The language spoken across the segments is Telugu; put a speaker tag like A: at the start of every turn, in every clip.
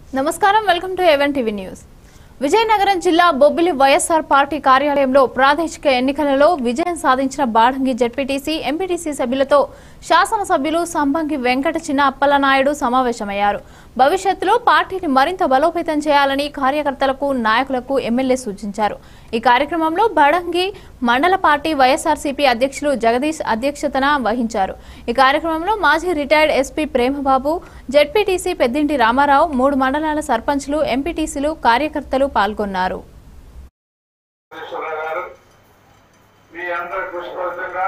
A: నమస్కారం welcome to even TV news Vizianagaram జిల్లా బొబ్బిలి వైఎస్ఆర్ పార్టీ కార్యాలయంలో ప్రాదేశిక ఎన్నికలలో విజయం సాధించిన బాడంగి జడ్పీటీసీ ఎంపీటీసీ సభ్యులతో శాసనసభ్యులు సంబంగి వెంకట చిన్న అప్పలనాయుడు సమావేశమయ్యారు భవిష్యత్తులో పార్టీని మరింత బలోపేతం చేయాలని కార్యకర్తలకు నాయకులకు ఎమ్మెల్యే సూచించారు ఈ కార్యక్రమంలో బడంగి మండల పార్టీ వైఎస్ఆర్సీపీ అధ్యక్షులు జగదీష్ అధ్యక్షతన వహించారు ఈ కార్యక్రమంలో మాజీ రిటైర్డ్ ఎస్పీ ప్రేమబాబు జెడ్పీటీసీ పెద్దింటి రామారావు మూడు మండలాల సర్పంచ్లు ఎంపీటీసీలు కార్యకర్తలు పాల్గొన్నారు
B: వెంకటేశ్వరరావు గారు మీ అందరి కృషి ఫలితంగా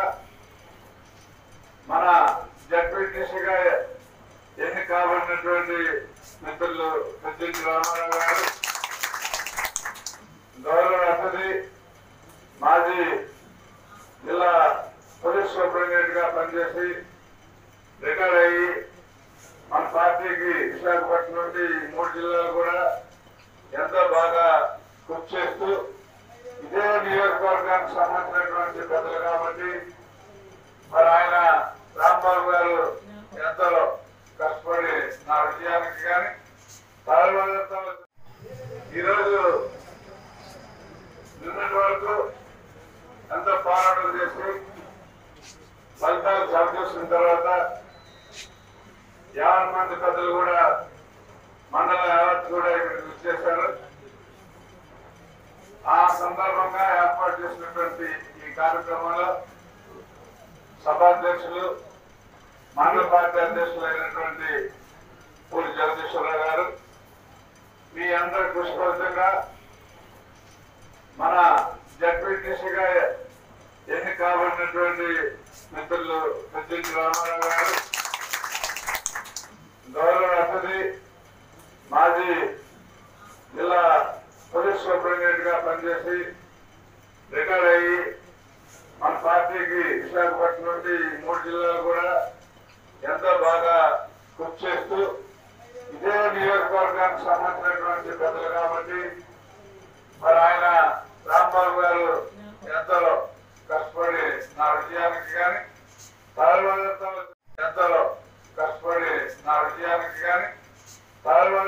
B: మన జడ్పీటీసీగా ఎన్ని కాబడినటువంటి మిత్రులు పెద్దింటి రామారావు గారు గౌరవ అతిథి మాజీ జిల్లా పోలీస్ సూపరింటెండెంట్ గా పనిచేసి రిటైర్ అయ్యి మన పార్టీకి విశాఖపట్నం నుండి ఈ మూడు జిల్లాలు కూడా ఎంతో బాగా కృషి చేస్తూ ఇదే నియోజకవర్గానికి సంబంధించినటువంటి పెద్దలు కాబట్టి మరి ఆయన రాంబాబు గారు ఎంతో కష్టపడి నా విజయానికి కానీ తర్వాత ఈరోజు నిన్నటి వరకు ఎంతో పోరాటం చేసి ఫలితాలు సమకూర్చిన తర్వాత యాభై మంది పెద్దలు కూడా మండల యావత్ కూడా ఇక్కడికి వచ్చేసారు ఆ సందర్భంగా ఏర్పాటు చేసినటువంటి ఈ కార్యక్రమంలో సభాధ్యక్షులు మండల పార్టీ అధ్యక్షులు అయినటువంటి పూరి జగదీశ్వరరావు గారు మీ అందరి కృషి ఫలితంగా మన జడ్పీటీసీగా ఎన్ని కాబడినటువంటి మిత్రులు పెద్దింటి రామారావు గారు గౌరవ అతిథి మాజీ జిల్లా పోలీస్ సూపరింటెండెంట్ గా పనిచేసి రిటైర్ అయ్యి మన పార్టీకి విశాఖపట్నం నుండి ఈ మూడు జిల్లాలు కూడా ఎంతో బాగా కృషి చేస్తూ ఇదే నియోజకవర్గానికి సంబంధించినటువంటి పెద్దలు కాబట్టి మరి ఆయన రాంబాబు గారు ఎంతో కష్టపడి నా విజయానికి కానీ తర్వాత